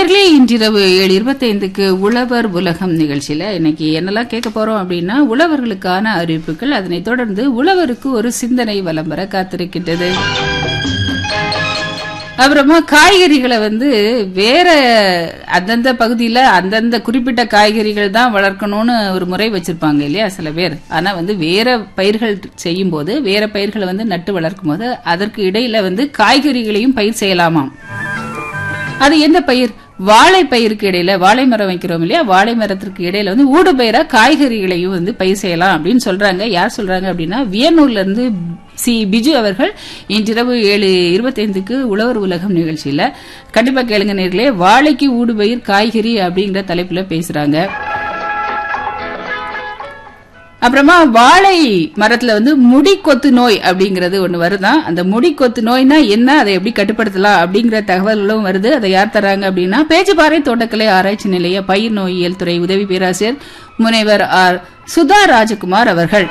நேர்களே இன்றிரவு ஏழு இருபத்தைந்துக்கு உழவர் உலகம் நிகழ்ச்சியில இன்னைக்கு என்னெல்லாம் கேட்க போறோம் அப்படின்னா உழவர்களுக்கான அறிவிப்புகள் அதனைத் தொடர்ந்து உழவருக்கு ஒரு சிந்தனை வலம் வர காத்திருக்கின்றது அப்புறமா காய்கறிகளை வந்து வேற அந்தந்த பகுதியில அந்தந்த குறிப்பிட்ட காய்கறிகள் தான் வளர்க்கணும்னு ஒரு முறை வச்சிருப்பாங்க இல்லையா சில பேர் ஆனா வந்து வேற பயிர்கள் செய்யும் போது வேற பயிர்களை வந்து நட்டு வளர்க்கும் போது அதற்கு இடையில வந்து காய்கறிகளையும் பயிர் செய்யலாமாம் அது என்ன பயிர் வாழை பயிருக்கு இடையில வாழை மரம் வைக்கிறோம் இல்லையா வாழை மரத்திற்கு இடையில வந்து ஊடு பயிரா காய்கறிகளையும் வந்து பயிர் செய்யலாம் அப்படின்னு சொல்றாங்க யார் சொல்றாங்க அப்படின்னா வியனூர்ல இருந்து சி பிஜு அவர்கள் இன்றிரவு ஏழு இருபத்தைந்துக்கு உழவர் உலகம் நிகழ்ச்சியில கண்டிப்பா கேளுங்க நேர்களே வாழைக்கு ஊடு பயிர் காய்கறி அப்படிங்கிற தலைப்புல பேசுறாங்க அப்புறமா வாழை மரத்துல வந்து முடி கொத்து நோய் அப்படிங்கறது ஒண்ணு வருதான் அந்த முடி கொத்து நோய்னா என்ன அதை எப்படி கட்டுப்படுத்தலாம் அப்படிங்கிற தகவல்களும் வருது அதை யார் தராங்க அப்படின்னா பேச்சுப்பாறை தோட்டக்கலை ஆராய்ச்சி நிலைய பயிர் நோயியல் துறை உதவி பேராசிரியர் முனைவர் ஆர் சுதா ராஜகுமார் அவர்கள்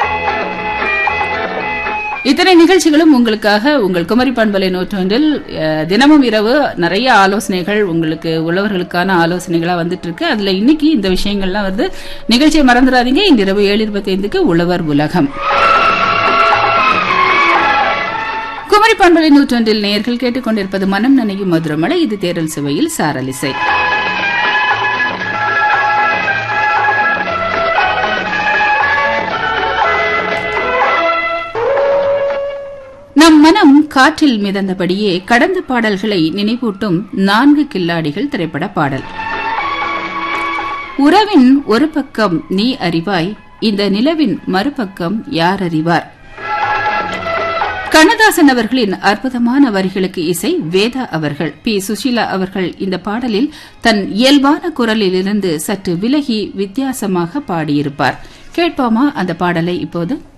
இத்தனை நிகழ்ச்சிகளும் உங்களுக்காக உங்கள் குமரி பண்பலை நூற்றாண்டில் அஹ், தினமும் இரவு நிறைய ஆலோசனைகள் உங்களுக்கு உழவர்களுக்கான ஆலோசனைகளா வந்துட்டு இருக்கு அதுல இன்னைக்கு இந்த விஷயங்கள்லாம் வருது நிகழ்ச்சியை மறந்துடாதீங்க இந்த இரவு ஏழு இருபத்தி ஐந்துக்கு உழவர் உலகம் குமரி பண்பலை நூற்றாண்டில் நேயர்கள் கேட்டுக்கொண்டிருப்பது மனம் நனையும் மதுரமலை இது தேரல் சுவையில் சாரலிசை நம் மனம் காற்றில் மிதந்தபடியே கடந்த பாடல்களை நினைவூட்டும் நான்கு கில்லாடிகள் திரைப்பட பாடல் உறவின் ஒரு பக்கம் நீ அறிவாய் இந்த நிலவின் மறுபக்கம் யார் அறிவார் கண்ணதாசன் அவர்களின் அற்புதமான வரிகளுக்கு இசை வேதா அவர்கள் பி சுஷீலா அவர்கள் இந்த பாடலில் தன் இயல்பான குரலிலிருந்து சற்று விலகி வித்தியாசமாக பாடியிருப்பார் கேட்போமா அந்த பாடலை இப்போது